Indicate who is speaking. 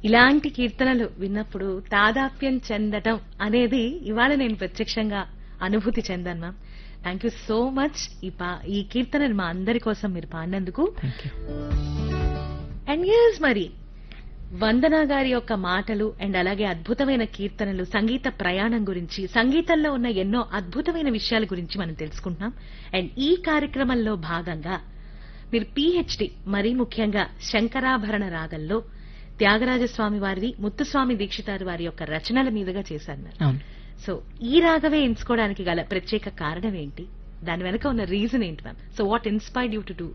Speaker 1: ఇలాంటి కీర్తనలు విన్నప్పుడు తాదాప్యం చెందటం అనేది ఇవాళ నేను ప్రత్యక్షంగా అనుభూతి చెందాను ma'am thank you so much ఈ పా- ఈ కీర్తనలు మా అందరి కోసం మీరు పాడినందుకు
Speaker 2: థ్యాంక్ యూ
Speaker 1: అండ్ ఎస్ మరి వందన గారి యొక్క మాటలు అండ్ అలాగే అద్భుతమైన కీర్తనలు సంగీత ప్రయాణం గురించి సంగీతంలో ఉన్న ఎన్నో అద్భుతమైన విషయాల గురించి మనం తెలుసుకుంటున్నాం అండ్ ఈ కార్యక్రమంలో భాగంగా మీరు పిహెచ్డి మరీ ముఖ్యంగా శంకరాభరణ రాగంలో త్యాగరాజస్వామి వారిది ముత్తుస్వామి దీక్షితారు వారి యొక్క రచనల మీదుగా చేశారు మీరు
Speaker 2: అవును
Speaker 1: సో ఈ రాగవే ఎంచుకోవడానికి గల ప్రత్యేక కారణం ఏంటి దాని వెనక ఉన్న రీజన్ ఏంటి ma'am so what inspired you to do